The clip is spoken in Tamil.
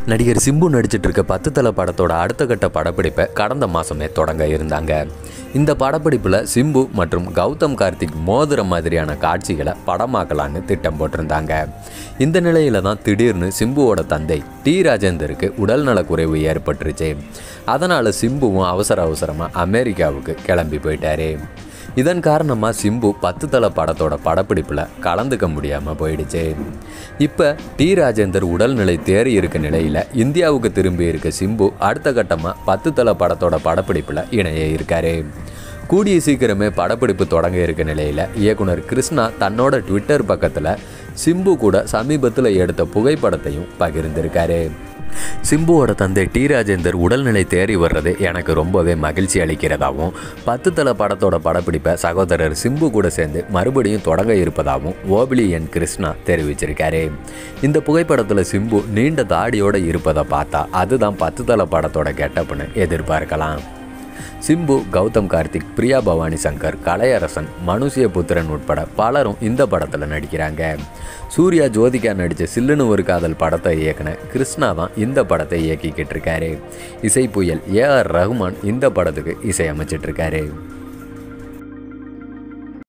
நடிகர் சிம்பு நடிச்சிட்டு இருக்க பத்து தலை படத்தோட அடுத்த கட்ட படப்பிடிப்பை கடந்த மாதமே தொடங்க இருந்தாங்க இந்த படப்பிடிப்பில் சிம்பு மற்றும் கௌதம் கார்த்திக் மோதுற மாதிரியான காட்சிகளை படமாக்கலான்னு திட்டம் போட்டிருந்தாங்க இந்த நிலையில தான் திடீர்னு சிம்புவோட தந்தை டி ராஜேந்தருக்கு உடல்நலக்குறைவு ஏற்பட்டுருச்சு அதனால் சிம்புவும் அவசர அவசரமாக அமெரிக்காவுக்கு கிளம்பி போயிட்டாரு இதன் காரணமாக சிம்பு பத்து தலை படத்தோட படப்பிடிப்பில் கலந்துக்க முடியாமல் போயிடுச்சு இப்போ டி ராஜேந்தர் உடல்நிலை தேறி இருக்க நிலையில் இந்தியாவுக்கு திரும்பி இருக்க சிம்பு அடுத்த கட்டமாக பத்து தலை படத்தோட படப்பிடிப்பில் இணைய இருக்காரு கூடிய சீக்கிரமே படப்பிடிப்பு தொடங்க இருக்க நிலையில் இயக்குனர் கிருஷ்ணா தன்னோட ட்விட்டர் பக்கத்தில் சிம்பு கூட சமீபத்தில் எடுத்த புகைப்படத்தையும் பகிர்ந்திருக்காரு சிம்புவோட தந்தை டி ராஜேந்தர் உடல்நிலை தேறி வர்றது எனக்கு ரொம்பவே மகிழ்ச்சி அளிக்கிறதாகவும் பத்து தல படத்தோட படப்பிடிப்பை சகோதரர் சிம்பு கூட சேர்ந்து மறுபடியும் தொடங்க இருப்பதாகவும் ஓபிலி என் கிருஷ்ணா தெரிவிச்சிருக்காரு இந்த புகைப்படத்தில் சிம்பு நீண்ட தாடியோட இருப்பதை பார்த்தா அதுதான் பத்து தல படத்தோட கெட்டப்னு எதிர்பார்க்கலாம் சிம்பு கௌதம் கார்த்திக் பிரியா பவானி சங்கர் கலையரசன் மனுஷிய புத்திரன் உட்பட பலரும் இந்த படத்தில் நடிக்கிறாங்க சூர்யா ஜோதிகா நடித்த சில்லுன்னு ஒரு காதல் படத்தை இயக்குன கிருஷ்ணா தான் இந்த படத்தை இயக்கிக்கிட்டு இருக்காரு இசை புயல் ஏ ஆர் ரஹ்மான் இந்த படத்துக்கு இசையமைச்சிட்டு இருக்காரு